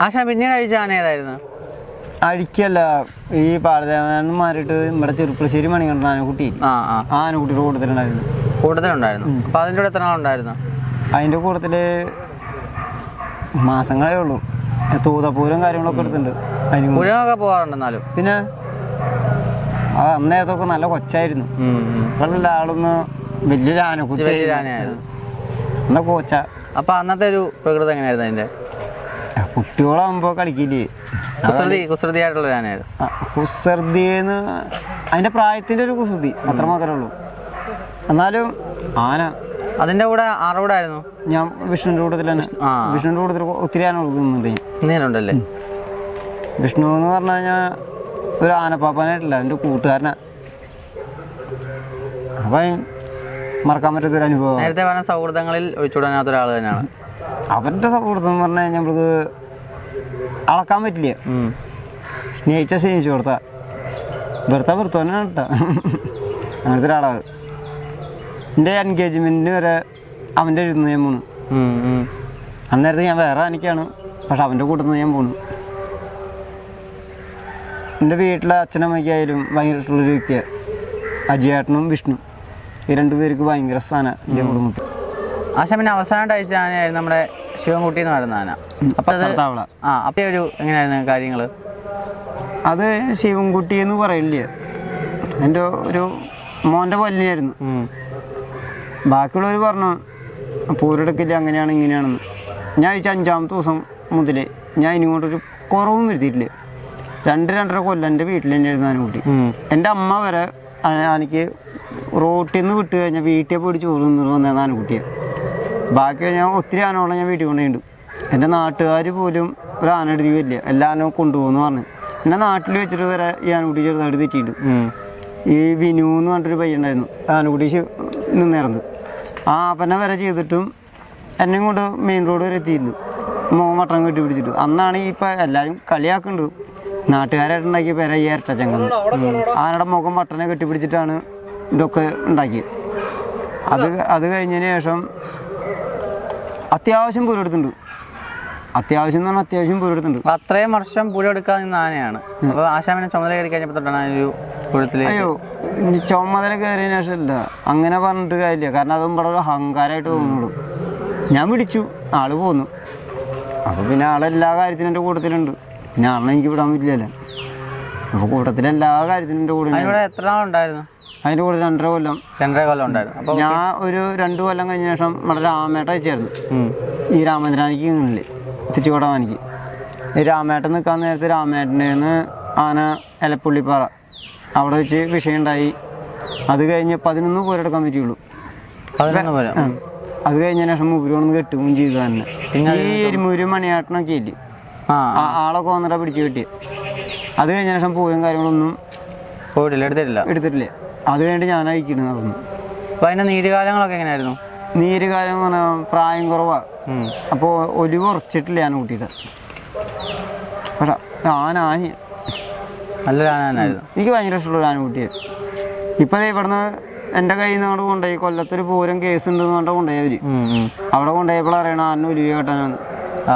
ആശാൻ പിന്നീട് അഴിച്ച ആന ഏതായിരുന്നു അഴിക്കല്ല ഈ പാലദേവൻ മാറിയിട്ട് ഇവിടെ ചെറുപ്പശ്ശേരി മണികണ്ഠൻ ആനക്കുട്ടി ആ ആ ആ ആനക്കുട്ടിയുടെ കൂട്ടത്തിലുണ്ടായിരുന്നു കൂട്ടത്തിലുണ്ടായിരുന്നു അപ്പൊ അതിൻ്റെ കൂടെ എത്ര നാളുണ്ടായിരുന്നു അതിൻ്റെ കൂട്ടത്തിൽ മാസങ്ങളേ ഉള്ളൂ തൂതപ്പൂരം കാര്യങ്ങളൊക്കെ എടുത്തിട്ടുണ്ട് അതിന് മുമ്പ്. പുഴമൊക്കെ പോകാറുണ്ട് എന്നാലും പിന്നെ അത് അന്നേരത്തൊക്കെ നല്ല കൊച്ചായിരുന്നു ഇപ്പോഴുള്ള ആളൊന്ന് വലിയൊരു ആനക്കുട്ടി വലിയൊരു ആനയായിരുന്നു എന്നാ കോച്ച അപ്പൊ അന്നത്തെ ഒരു പ്രകൃതം എങ്ങനെയായിരുന്നു അതിന്റെ കുട്ടികളാകുമ്പോൾ കളിക്കില്ലേ കുസൃതി കുസൃതിയായിട്ടുള്ള ഒരു ആനയായിരുന്നു ആ, കുസൃതിന്ന് അതിൻ്റെ പ്രായത്തിൻ്റെ ഒരു കുസൃതി അത്ര മാത്രമേ ഉള്ളൂ എന്നാലും ആന അതിന്റെ കൂടെ ആറോടായിരുന്നു ഞാൻ വിഷ്ണുവിൻ്റെ കൂട്ടത്തിൽ തന്നെ ആ. വിഷ്ണുവിൻ്റെ കൂട്ടത്തിൽ ഒത്തിരി ആന കൊടുക്കുന്നുണ്ട് ഞാൻ. നീനുണ്ടല്ലേ വിഷ്ണു എന്ന് പറഞ്ഞു കഴിഞ്ഞാൽ ഒരു ആനപ്പാപ്പാനായിട്ടില്ല എൻ്റെ കൂട്ടുകാരനാ അപ്പം മറക്കാൻ പറ്റാത്തൊരു അനുഭവം നേരത്തെ പറഞ്ഞ സൗഹൃദങ്ങളിൽ ഒഴിച്ചുവിടാനാത്ത ഒരാൾ തന്നെയാണ് അവരുടെ സൗഹൃദം എന്ന് പറഞ്ഞു കഴിഞ്ഞാൽ നമ്മൾക്ക് അളക്കാൻ പറ്റില്ല ഉം. സ്നേഹിച്ച സ്നേഹിച്ചു കൊടുത്ത വെറുത്ത വെറുത്ത തന്നെയാണ് കേട്ടോ അങ്ങനത്തെ ഒരാളാണ് എൻ്റെ എൻഗേജ്മെൻറ്റിന് വരെ അവൻ്റെ ഇരുന്ന് ഞാൻ പോണു ഉം, ഉം. അന്നേരത്ത് ഞാൻ വേറെ എനിക്കാണ് പക്ഷെ അവൻ്റെ കൂട്ടത്തിൽ നിന്ന് ഞാൻ പോണു എൻ്റെ വീട്ടിലെ അച്ഛനമ്മയ്ക്കായാലും ഭയങ്കര ഇഷ്ടമുള്ളൊരു വ്യക്തിയാണ് അജിയേട്ടനും വിഷ്ണു ഈ രണ്ടു പേർക്ക് ഭയങ്കര സ്ഥാനമാണ് എൻ്റെ കുടുംബത്തിൽ ആശാൻ പിന്നെ അവസാനമായിട്ട് അയച്ച ആനയായിരുന്നു നമ്മുടെ ശിവൻകുട്ടി എന്ന് പറയുന്ന ആന അപ്പൊ അത് ഭർത്താവള ആ അപ്പൊ ഒരു എങ്ങനെയായിരുന്നു കാര്യങ്ങള് അത് ശിവൻകുട്ടി എന്ന് പറയില്ലേ എൻ്റെ ഒരു മോൻ്റെ പല്ലിനായിരുന്നു ഉം. ബാക്കിയുള്ളവർ പറഞ്ഞു പൂരെടുക്കില്ല അങ്ങനെയാണ് ഇങ്ങനെയാണെന്ന് ഞാൻ അയച്ച അഞ്ചാമത്തെ ദിവസം മുതൽ ഞാൻ ഇനി കൊണ്ടൊരു കുറവും വരുത്തിയിട്ടില്ല രണ്ട് രണ്ടര കൊല്ലം എൻ്റെ വീട്ടിൽ തന്നെയായിരുന്നു ആനക്കുട്ടി ഉം. എൻ്റെ അമ്മ വരെ ആ- എനിക്ക് റോട്ടിൽ നിന്ന് വിട്ട് കഴിഞ്ഞാൽ വീട്ടിൽ പോയിട്ട് ചോറ് നിന്ന് വന്നതാണ് ആനക്കുട്ടിയെ ബാക്കി ഞാൻ ഒത്തിരി ആനകളെ ഞാൻ വീട്ടിൽ കൊണ്ടുപോയിട്ടുണ്ട് എൻ്റെ നാട്ടുകാർ പോലും ഒരു ആന എടുത്തി വരില്ല എല്ലാ ആനവും കൊണ്ടുപോകുമെന്ന് പറഞ്ഞു എൻ്റെ നാട്ടിൽ വെച്ചിട്ട് വരെ ഈ ആനക്കുട്ടി ചെറുതായിട്ട് തെറ്റിയിട്ടുണ്ട് ഉം. ഈ വിനു എന്ന് പറഞ്ഞിട്ടൊരു പയ്യനുണ്ടായിരുന്നു ആനക്കുട്ടി ശി- നിന്നിരുന്നു ആ അപ്പനെ വരെ ചെയ്തിട്ടും എന്നെയും കൊണ്ട് മെയിൻ റോഡ് വരെ എത്തിയിരുന്നു മോൻ വട്ടം കെട്ടി പിടിച്ചിട്ട് അന്നാണ് ഈ ഇപ്പം എല്ലാവരും കളിയാക്കുന്നുണ്ട് നാട്ടുകാരായിട്ടുണ്ടാക്കിയ പേര ഈ ഇരട്ടച്ചങ്ങന്ന് ആനയുടെ മുഖം വട്ടനെ കെട്ടിപ്പിടിച്ചിട്ടാണ് ഇതൊക്കെ ഉണ്ടാക്കിയത് അത് അത് കഴിഞ്ഞതിന് ശേഷം അത്യാവശ്യം പൂരെടുത്തിട്ടുണ്ട് അത്യാവശ്യം എന്ന് പറഞ്ഞാൽ അത്യാവശ്യം പൂരെടുത്തിട്ടുണ്ട് അപ്പൊ അത്രയും വർഷം പുഴ എടുക്കാൻ നിന്ന ആനയാണ് അപ്പൊ ആശാമിനെ ചുമതല കയറി കഴിഞ്ഞപ്പോ തൊട്ടാണ് ആ ഒരു പുഴത്തില് അയ്യോ ഇനി ചുമതല കയറിയതിനു ശേഷമല്ല അങ്ങനെ പറഞ്ഞിട്ട് കാര്യമില്ല കാരണം അതും ഇവിടെ ഒരു അഹങ്കാരമായിട്ട് തോന്നുള്ളൂ ഞാൻ പിടിച്ചു ആള് പോന്നു അപ്പോൾ പിന്നെ ആളെല്ലാ കാര്യത്തിനും എൻ്റെ കൂട്ടത്തിലുണ്ട് പിന്നെ ആളിനെ എനിക്ക് വിടാൻ പറ്റില്ലല്ലോ അപ്പോൾ കൂട്ടത്തിൽ എല്ലാ കാര്യത്തിനും എൻ്റെ കൂടെ ഉണ്ട്. അതിലൂടെ എത്ര നാളുണ്ടായിരുന്നു അതിൻ്റെ കൂടെ രണ്ടര കൊല്ലം രണ്ടര കൊല്ലം ഉണ്ടായിരുന്നു അപ്പൊ ഞാൻ ഒരു രണ്ട് കൊല്ലം കഴിഞ്ഞ ശേഷം നമ്മുടെ രാമേട്ട അയച്ചായിരുന്നു ഉം. ഈ രാമേന്ദ്രാനിക്ക് ഇങ്ങനില്ലേ തിച്ചുകൊടവാനിക്ക് ഈ രാമേട്ടൻ നിൽക്കാൻ നേരത്തെ രാമേട്ടൻ്റെ നിന്ന് ആന എലപ്പുള്ളിപ്പാറ അവിടെ വെച്ച് വിഷയം ഉണ്ടായി അത് കഴിഞ്ഞ് പതിനൊന്ന് പേരെടുക്കാൻ പറ്റുള്ളൂ പതിനൊന്ന് പേര് ആ. അത് കഴിഞ്ഞതിന് ശേഷം മൂപ്പര് വന്ന് കെട്ടുകയും ചെയ്തു തന്നെ ഈ എരുമൂര് മണിയാട്ടനൊക്കെ ഇല്ലേ ആ ആ ആളൊക്കെ വന്നിട്ടാ പിടിച്ച് കെട്ടി അത് കഴിഞ്ഞ ശേഷം പൂവും കാര്യങ്ങളൊന്നും പോയിട്ടില്ല എടുത്തിട്ടില്ല എടുത്തിട്ടില്ല അത് കഴിഞ്ഞിട്ട് ഞാൻ അയക്കണം നടന്നു അപ്പൊ അതിന്റെ നീരുകാലങ്ങളൊക്കെ എങ്ങനെയായിരുന്നു നീര് കാലം എന്ന് പറഞ്ഞാൽ പ്രായം കുറവാണ് ഉം. അപ്പോൾ ഒലിവ് ഉറച്ചിട്ടില്ല ഞാൻ കൂട്ടിയിട്ട് പക്ഷെ ആന ആന നല്ലൊരു ആനായിരുന്നു എനിക്ക് ഭയങ്കര ഇഷ്ടമുള്ള ആനക്കുട്ടിയെ ഇപ്പം ദേ ഇവിടുന്ന് എൻ്റെ കയ്യിൽ നിന്ന് അങ്ങോട്ട് കൊണ്ടുപോയി കൊല്ലത്തൊരു പൂരം കേസ് ഉണ്ടെന്ന് പറഞ്ഞാൽ കൊണ്ടുപോയി അവർ ഉം, ഉം. അവിടെ കൊണ്ടുപോയപ്പോൾ അറിയണം ആന ഒലിവ് കെട്ടാനാണ് ആ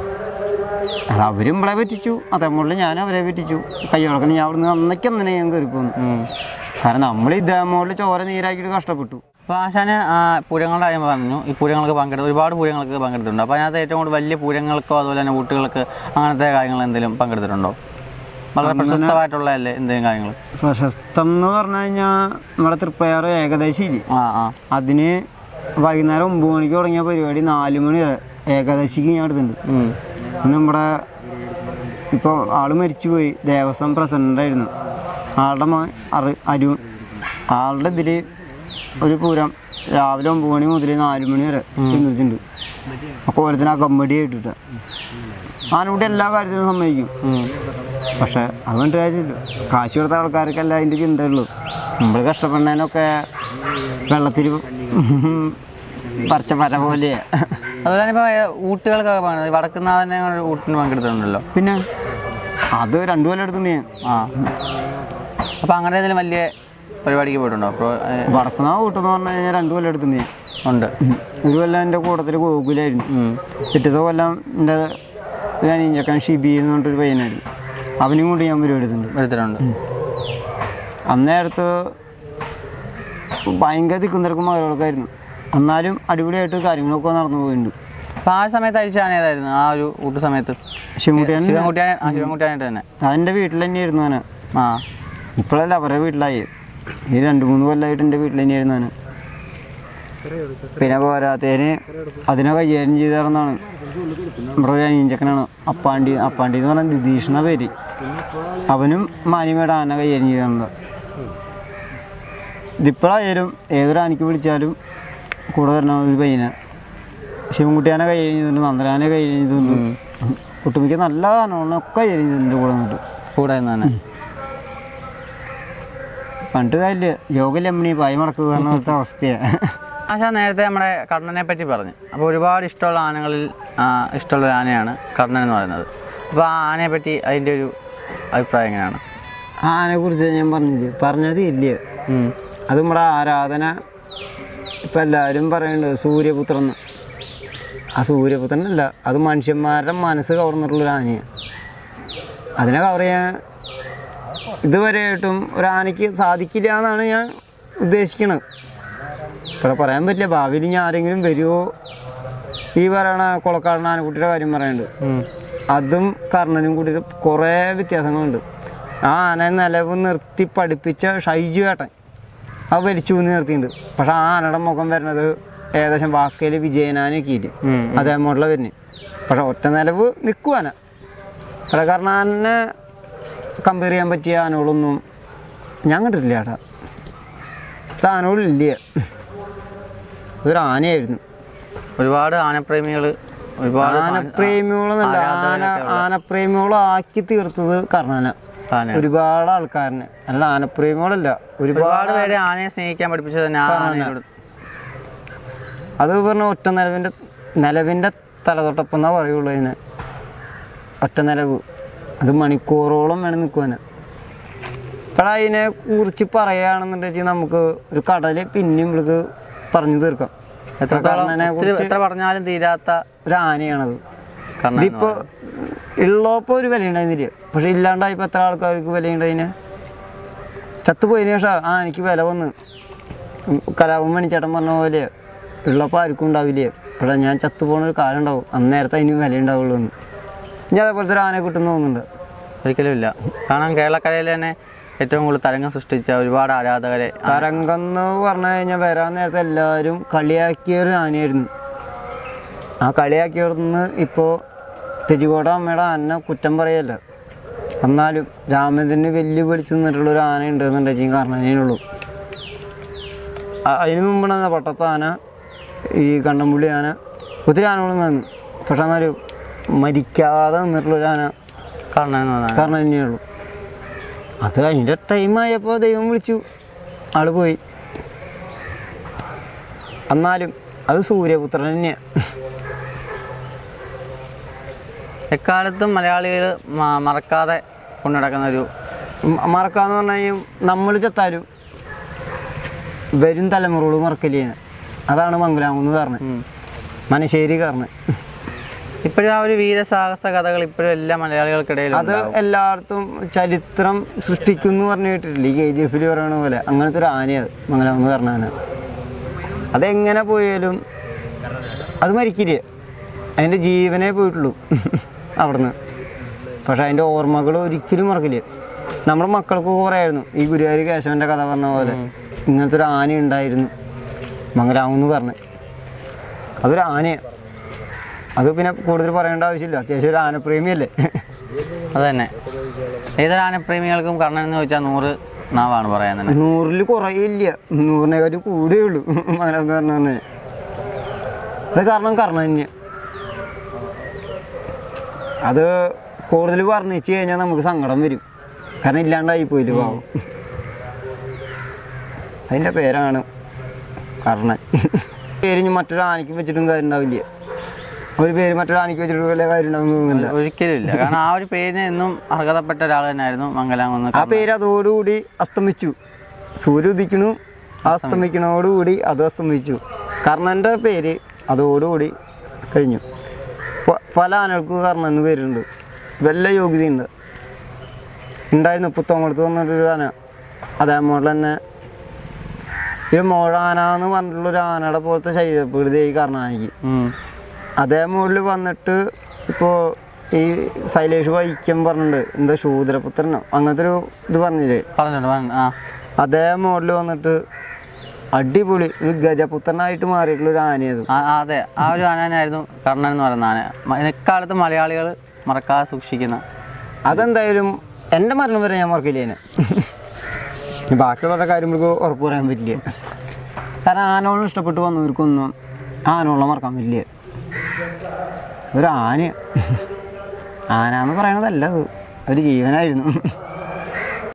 അത് അവരും ഇവിടെ പറ്റിച്ചു അതേപോലെ ഞാൻ അവരെ പറ്റിച്ചു കൈ കിടക്കണം ഞാൻ അവിടുന്ന് അന്നേക്ക് അന്നേ ഞാൻ കയറി പോന്നു ഉം. കാരണം നമ്മൾ ഇതേമോളിൽ ചോര നീരാക്കിയിട്ട് കഷ്ടപ്പെട്ടു അപ്പോൾ ആശാന് ആ, പൂരങ്ങളുടെ കാര്യം പറഞ്ഞു ഈ പൂരങ്ങൾക്ക് പങ്കെടുത്ത് ഒരുപാട് പൂരങ്ങൾക്ക് പങ്കെടുത്തിട്ടുണ്ട് അപ്പോൾ അതിനകത്ത് ഏറ്റവും കൂടുതൽ വലിയ പൂരങ്ങൾക്കോ അതുപോലെ തന്നെ ഊട്ടുകൾക്ക് അങ്ങനത്തെ കാര്യങ്ങൾ എന്തെങ്കിലും പങ്കെടുത്തിട്ടുണ്ടോ വളരെ പ്രശസ്തമായിട്ടുള്ള അല്ലേ എന്തെങ്കിലും കാര്യങ്ങൾ പ്രശസ്തം എന്ന് പറഞ്ഞു കഴിഞ്ഞാൽ നമ്മുടെ തൃപ്പയാറ് ഏകദേശം ഇല്ലേ ആ ആ അതിന് വൈകുന്നേരം ഒമ്പത് മണിക്ക് തുടങ്ങിയ പരിപാടി നാല് മണി വരെ ഏകാദശിക്ക് ഞാൻ എടുത്തിട്ടുണ്ട് ഉം. ഇന്ന് നമ്മുടെ ഇപ്പോൾ ആള് മരിച്ചുപോയി ദേവസ്വം പ്രസിഡൻ്റായിരുന്നു ആളുടെ മകൻ അറി അരുൺ ആളുടെ ഇതിൽ ഒരു പൂരം രാവിലെ ഒമ്പത് മണി മുതൽ നാല് മണി വരെ നിന്നിട്ടുണ്ട് അപ്പോൾ ഓരോരുത്തരും ആ കമ്മടി ആയിട്ടിട്ട് ആനക്കുട്ടി എല്ലാ കാര്യത്തിനും സമ്മതിക്കും ഉം. പക്ഷെ അത് കണ്ടിട്ട് കാര്യമില്ല കാശ് കൊടുത്ത ആൾക്കാർക്കല്ല അതിൻ്റെ ചിന്തയുള്ളൂ നമ്മൾ കഷ്ടപ്പെടുന്നതിനൊക്കെ വെള്ളത്തിൽ പറിച്ച മര പോലെയാ അതുപോലെ തന്നെ ഇപ്പോൾ ഊട്ടുകൾക്കൊക്കെ പങ്കെടുത്തു വടക്കുന്നാഥനെ ഊട്ടിന് പങ്കെടുത്തിട്ടുണ്ടല്ലോ പിന്നെ അത് രണ്ടു കൊല്ലം എടുത്തിട്ടുണ്ട് ഞാൻ ആ അപ്പോൾ അങ്ങനെ എന്തെങ്കിലും വലിയ പരിപാടിക്ക് പോയിട്ടുണ്ടോ അപ്പോൾ വടക്കുന്ന കൂട്ടെന്ന് പറഞ്ഞു കഴിഞ്ഞാൽ രണ്ടു കൊല്ലം എടുത്തിട്ടുണ്ട് ഞാൻ ഉണ്ട് ഒരു കൊല്ലം എൻ്റെ കൂട്ടത്തിൽ ഗോകുലായിരുന്നു ഉം. പിറ്റത്തെ കൊല്ലം എൻ്റെ ഒരു അനിയഞ്ചക്കൻ ഷിബി എന്ന് പറഞ്ഞിട്ടൊരു പയ്യനായിരുന്നു അവനും കൊണ്ട് ഞാൻ പരിപാടി എടുത്തിട്ടുണ്ട് എടുത്തിട്ടുണ്ട് അന്നേരത്ത് ഭയങ്കര തിക്കും തിരക്കും മകളൊക്കെയായിരുന്നു എന്നാലും അടിപൊളിയായിട്ട് കാര്യങ്ങളൊക്കെ നടന്നു പോയിട്ടുണ്ട് അപ്പോൾ ആ സമയത്ത് അഴിച്ച ആന ഏതായിരുന്നു ആ ഒരു ഊട്ട് സമയത്ത് ശിവൻകുട്ടിയാൻ ശിവൻകുട്ടിയാൻ ആ ശിവൻകുട്ടിയാനായിട്ട് തന്നെ അതെൻ്റെ വീട്ടിൽ തന്നെയായിരുന്നു ഞാൻ ആ ഇപ്പോഴല്ല അവരുടെ വീട്ടിലായി ഈ രണ്ട് മൂന്ന് കൊല്ലമായിട്ട് എൻ്റെ വീട്ടിൽ തന്നെയായിരുന്നു ഞാൻ പിന്നെ പോരാത്തതിന് അതിനെ കൈകാര്യം ചെയ്ത് നടന്നാണ് നമ്മുടെ ഒരു അനിയഞ്ചക്കനാണ് അപ്പാണ്ടി അപ്പാണ്ടി എന്ന് പറഞ്ഞാൽ നിതീഷ് എന്ന പേര് അവനും മാനിമയുടെ ആന കൈകാര്യം ചെയ്തിട്ടുണ്ട് ഇതിപ്പോഴായാലും ഏതൊരു ആനയ്ക്ക് വിളിച്ചാലും കൂടെ വരണ ഒരു പയ്യനെ ശിവൻകുട്ടിയാനെ കൈകാര്യം ചെയ്തിട്ടുണ്ട് നന്ദനാനെ കൈകാര്യം ചെയ്തിട്ടുണ്ട് ഒട്ടുമിക്ക നല്ല ആനകളൊക്കെ കൈകാര്യം ചെയ്തിട്ടുണ്ട് കൂടെ നിന്നിട്ട് കൂടെ നിന്ന് തന്നെ പണ്ട് കാര്യമില്ല യോഗ ലമ്മണി പായ മടക്കുക പറഞ്ഞ പോലത്തെ അവസ്ഥയാണ് ആശാ നേരത്തെ നമ്മുടെ കർണനെ പറ്റി പറഞ്ഞു അപ്പോൾ ഒരുപാട് ഇഷ്ടമുള്ള ആനകളിൽ ആ, ഇഷ്ടമുള്ള ഒരു ആനയാണ് കർണൻ എന്ന് പറയുന്നത് അപ്പോൾ ആ ആനയെ പറ്റി അതിൻ്റെ ഒരു അഭിപ്രായം എങ്ങനെയാണ് ആനെ കുറിച്ച് ഞാൻ പറഞ്ഞില്ലേ പറഞ്ഞത് ഇല്ല ഉം. അത് നമ്മുടെ ആരാധന ഇപ്പം എല്ലാവരും പറയുന്നുണ്ട് സൂര്യപുത്രൻ എന്ന്. ആ സൂര്യപുത്രനല്ല അത് മനുഷ്യന്മാരുടെ മനസ്സ് കവർന്നിട്ടുള്ളൊരു ആനയാണ് അതിനെ കവർ ചെയ്യാൻ ഇതുവരെയായിട്ടും ഒരു ആനയ്ക്ക് സാധിക്കില്ല എന്നാണ് ഞാൻ ഉദ്ദേശിക്കുന്നത് ഇവിടെ പറയാൻ പറ്റില്ല ഭാവിയിൽ ഇനി ആരെങ്കിലും വരുമോ ഈ പറയണ കൊളക്കാടന ആനക്കുട്ടിയുടെ കാര്യം പറയുന്നുണ്ട് ഉം. അതും കർണനും കൂടി കുറേ വ്യത്യാസങ്ങളുണ്ട് ആ ആനയെ നിലവ് നിർത്തി പഠിപ്പിച്ച ഷൈജു ഏട്ടൻ അത് വലിച്ചു ഊന്നി നിർത്തിയിട്ടുണ്ട് പക്ഷെ ആ ആനയുടെ മുഖം വരുന്നത് ഏകദേശം വാക്കയിൽ വിജയനാനൊക്കെ ഇല്ല ഉം. അതേമോട്ടുള്ള വരുന്നത് പക്ഷെ ഒറ്റ നിലവ് നിൽക്കുവാന ഇവിടെ കാരണം ആനെ കമ്പയർ ചെയ്യാൻ പറ്റിയ ആനകളൊന്നും ഞാൻ കണ്ടിട്ടില്ല ഏട്ടാ ഇത് ആനകളില്ല ഇതൊരു ആനയായിരുന്നു ഒരുപാട് ആനപ്രേമികൾ ഒരുപാട് ആനപ്രേമികളെന്നല്ല ആന ആനപ്രേമികളെ ആക്കി തീർത്തത് കർണാന ആന ഒരുപാട് ആൾക്കാരനെ അല്ല ആനപ്രേമികളല്ല ഒരുപാട് ഒരുപാട് പേരെ ആനയെ സ്നേഹിക്കാൻ പഠിപ്പിച്ചത് തന്നെ ആ ആനയോട് അത് പറഞ്ഞ ഒറ്റ നിലവിൻ്റെ നിലവിൻ്റെ തലതൊട്ടപ്പം എന്നാ പറയുള്ളൂ അതിന് ഒറ്റ നിലവ് അത് മണിക്കൂറോളം വേണം നിൽക്കുവാന് ഇപ്പോൾ അതിനെ കുറിച്ച് പറയുകയാണെന്നുണ്ടെങ്കിൽ നമുക്ക് ഒരു കടല് പിന്നെയും ഇവിടേക്ക് പറഞ്ഞു തീർക്കാം എത്രത്തോളം കർണനെ ഒത്തിരി എത്ര പറഞ്ഞാലും തീരാത്ത ഒരു ആനയാണത് കർണൻ എന്ന് ഇതിപ്പോ ഉള്ളപ്പോ ഒരു വില ഉണ്ടായിരുന്നില്ല പക്ഷെ ഇല്ലാണ്ടായപ്പോ എത്ര ആൾക്കാർക്ക് വിലയുണ്ട് അതിന് ചത്തുപോയതിനു ശേഷം ആ എനിക്ക് വില വന്ന് ഉം, കലാപം മണിച്ചേട്ടൻ പറഞ്ഞ പോലെ ഉള്ളപ്പോൾ ആർക്കും ഉണ്ടാവില്ലേ പക്ഷേ ഞാൻ ചത്തുപോണ ഒരു കാലം ഉണ്ടാവും അന്നേരത്തെ അതിന് വില ഉണ്ടാവുള്ളൂ എന്ന് ഇനി അതേപോലത്തെ ഒരു ആനെ കിട്ടുന്നു തോന്നുന്നുണ്ട് ഒരിക്കലും ഇല്ല കാരണം കേരളക്കരയിൽ തന്നെ ഏറ്റവും കൂടുതൽ തരംഗം സൃഷ്ടിച്ച ഒരുപാട് ആരാധകരെ തരംഗം എന്ന് പറഞ്ഞു കഴിഞ്ഞാൽ വരാൻ നേരത്തെ എല്ലാവരും കളിയാക്കിയ ഒരു ആനയായിരുന്നു ആ കളിയാക്കിയവിടുന്ന് ഇപ്പോൾ തെജിക്കോട അമ്മയുടെ ആന കുറ്റം പറയല്ല എന്നാലും രാമചന്ദ്രന് വെല്ലുവിളിച്ച് നിന്നിട്ടുള്ള ഒരു ആന ഉണ്ട് എന്നുണ്ടെങ്കിൽ കാരണനേനുള്ളൂ അതിന് മുമ്പാണ് പട്ടത്ത ആന ഈ കണ്ണമ്പുള്ളി ആന ഒത്തിരി ആനകളും നിന്നു പക്ഷെ എന്നാലും മരിക്കാതെ നിന്നിട്ടുള്ളൊരു ആന കർണൻ എന്ന് പറഞ്ഞാൽ കാരണം തന്നെയുള്ളൂ അത് അതിൻ്റെ ടൈമായപ്പോൾ ദൈവം വിളിച്ചു ആള് പോയി എന്നാലും അത് സൂര്യപുത്രൻ തന്നെയാണ് എക്കാലത്തും മലയാളികൾ മറക്കാതെ കൊണ്ടുനടക്കുന്ന ഒരു മ- മറക്കാന്ന് പറഞ്ഞു കഴിഞ്ഞാൽ നമ്മൾ ചത്താലും വരും തലമുറകൾ മറക്കില്ല അതാണ് മംഗലാമെന്ന് പറഞ്ഞത് ഉം. മനശ്ശേരി കാരണം ഇപ്പോഴും ആ ഒരു വീരസാഹസ കഥകൾ ഇപ്പോഴും എല്ലാ മലയാളികൾക്കിടയിലും അത് എല്ലായിടത്തും ചരിത്രം സൃഷ്ടിക്കുന്നു പറഞ്ഞു കേട്ടിട്ടില്ല ഈ കെ ജി എഫിൽ പറയണ പോലെ അങ്ങനത്തെ ഒരു ആനയത് മംഗലാമെന്ന് പറഞ്ഞ ആന അതെങ്ങനെ പോയാലും അത് മരിക്കില്ല അതിൻ്റെ ജീവനേ പോയിട്ടുള്ളൂ അവിടുന്ന് പക്ഷെ അതിൻ്റെ ഓർമ്മകൾ ഒരിക്കലും മറക്കില്ല നമ്മുടെ മക്കൾക്ക് പറയായിരുന്നു ഈ ഗുരുവായൂർ കേശവൻ്റെ കഥ പറഞ്ഞ പോലെ ഇങ്ങനത്തെ ഒരു ആന ഉണ്ടായിരുന്നു മംഗലാമെന്ന് പറഞ്ഞ് അതൊരു ആനയാണ് അത് പിന്നെ കൂടുതൽ പറയേണ്ട ആവശ്യമില്ല അത്യാവശ്യം ഒരു ആനപ്രേമിയല്ലേ അത് തന്നെ ഏതൊരു ആനപ്രേമികൾക്കും കർണൻ എന്ന് ചോദിച്ചാൽ നൂറ് നാവാണ് പറയാൻ തന്നെ നൂറിൽ കുറയില്ല നൂറിനെക്കാട്ടും കൂടേ ഉള്ളൂ മംഗലാമെന്ന് പറഞ്ഞു പറഞ്ഞാൽ അത് കാരണം കർണൻ തന്നെ അത് കൂടുതൽ വർണ്ണിച്ച് കഴിഞ്ഞാൽ നമുക്ക് സങ്കടം വരും കാരണം ഇല്ലാണ്ടായി പോയില്ല പാവം അതിൻ്റെ പേരാണ് കർണൻ പേര് ഇനി മറ്റൊരു ആനയ്ക്ക് വെച്ചിട്ടും കാര്യം ഉണ്ടാവില്ല ഒരു പേര് മറ്റൊരു ആനയ്ക്ക് വെച്ചിട്ട് വലിയ കാര്യം ഉണ്ടാവും തോന്നുന്നില്ല ഒരിക്കലും ഇല്ല കാരണം ആ ഒരു പേരിന് എന്നും അർഹതപ്പെട്ട ഒരാൾ തന്നെയായിരുന്നു മംഗലാമെന്ന് ആ പേര് അതോടുകൂടി അസ്തമിച്ചു സൂര്യ ഉദിക്കണു അസ്തമിക്കണോടുകൂടി അത് അസ്തമിച്ചു കർണൻ്റെ പേര് അതോടുകൂടി കഴിഞ്ഞു പ- പല ആനകൾക്ക് കർണമെന്ന് പേരുണ്ട് വല്ല യോഗ്യതയുണ്ട് ഉണ്ടായിരുന്നു പുത്തോങ്ങടുത്ത് വന്നിട്ടൊരു ആന അതേ മോഡൽ തന്നെ ഒരു മോഴാന എന്ന് പറഞ്ഞിട്ടുള്ളൊരു ആനയുടെ പോലത്തെ ശരീരപ്രകൃതി ഈ കർണാനിക്ക് ഉം. അതേ മോഡൽ വന്നിട്ട് ഇപ്പോൾ ഈ ശൈലേഷ് വൈക്കം പറഞ്ഞിട്ടുണ്ട് എന്താ ശൂദ്രപുത്രനോ അങ്ങനത്തെ ഒരു ഇത് പറഞ്ഞില്ലേ പറഞ്ഞിട്ടുണ്ട് പറഞ്ഞു ആ അതേ മോഡൽ വന്നിട്ട് അടിപൊളി ഒരു ഗജപുത്രനായിട്ട് മാറിയിട്ടുള്ള ഒരു ആനയത് ആ, ആ, അതെ ആ ഒരു ആനയായിരുന്നു കർണൻ എന്ന് പറയുന്ന ആന മ- ഇക്കാലത്ത് മലയാളികൾ മറക്കാതെ സൂക്ഷിക്കുന്ന അതെന്തായാലും എൻ്റെ മരണം വരെ ഞാൻ മറക്കില്ല അതിനെ ഇനി ബാക്കിയുള്ള കാര്യം നമുക്ക് ഉറപ്പ് പറയാൻ പറ്റില്ല കാരണം ആനോളം ഇഷ്ടപ്പെട്ട് വന്നവർക്കൊന്നും ആനോളം മറക്കാൻ പറ്റില്ല ഒരു ആന ആന എന്ന് പറയണതല്ല അത് ഒരു ജീവനായിരുന്നു